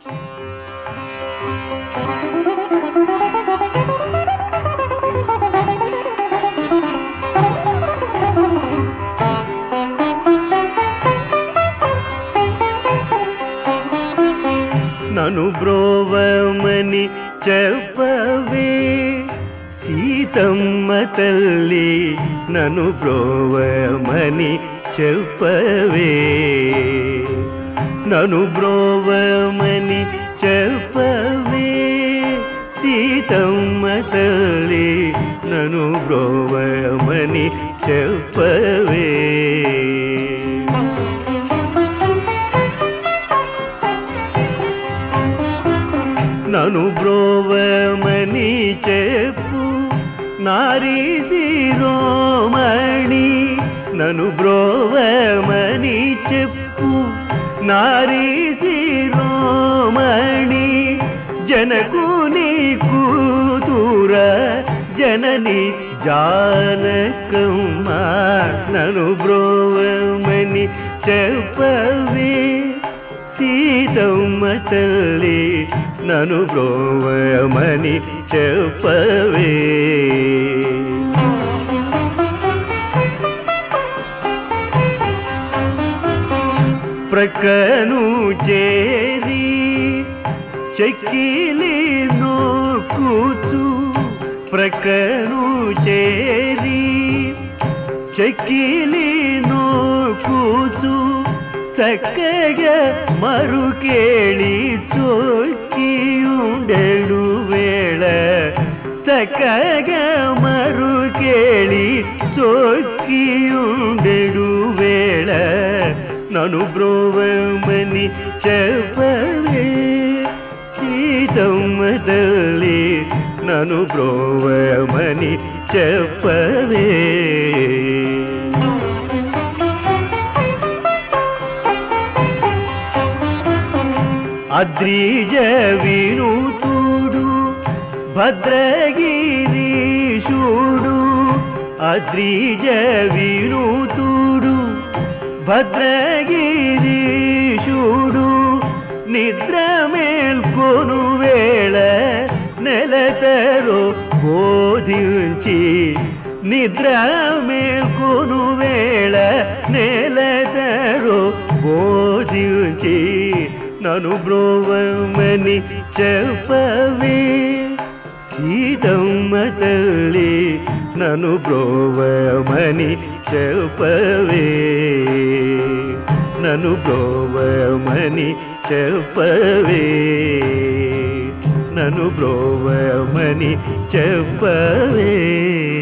నను బ్రోవమని చెప్పవే సీతమ్మ తల్లి నను బ్రోవమని చెప్పవే నను బ్రోవమని చెప్పవే సీతమ్మ తల్లి నను బ్రోవమని చెప్పవే నను బ్రోవమని చెప్పు నారీ శిరోమణి నను బ్రోవమని చెప్పు నారీ శిరోమణి జనకుని కూతుర జనని జానకమ్మ నను బ్రోవమని చెప్పవే సీతమ్మ తల్లి నను బ్రోవమని చెప్పవే ప్రక్కను చేరి చెక్కిలి నోకుతూ ప్రక్కను చేరి చెక్కిలి నోకుతూ చక్కగా మరుకేళి చోకియుండెడు వేళ చక్కగా మరుకేళి చోకియుండెడు వేళ నను బ్రోవమని చెప్పవే సీతమ్మ తల్లి నను బ్రోవమని చెప్పవే అద్రిజ వినూతుడు భద్రగిరీశుడు అద్రిజ వినూతుడు భద్రగిరీశుడు నిద్ర మేల్కొను వేళ నెలతరో బోధించి నిద్ర మేల్కొను వేళ నెలతరో బోధించి నను బ్రోవమని చెప్పవే సీతమ్మ తల్లి నను బ్రోవమని చెప్పవే నను బ్రోవమని చెప్పవే నను బ్రోవమని చెప్పవే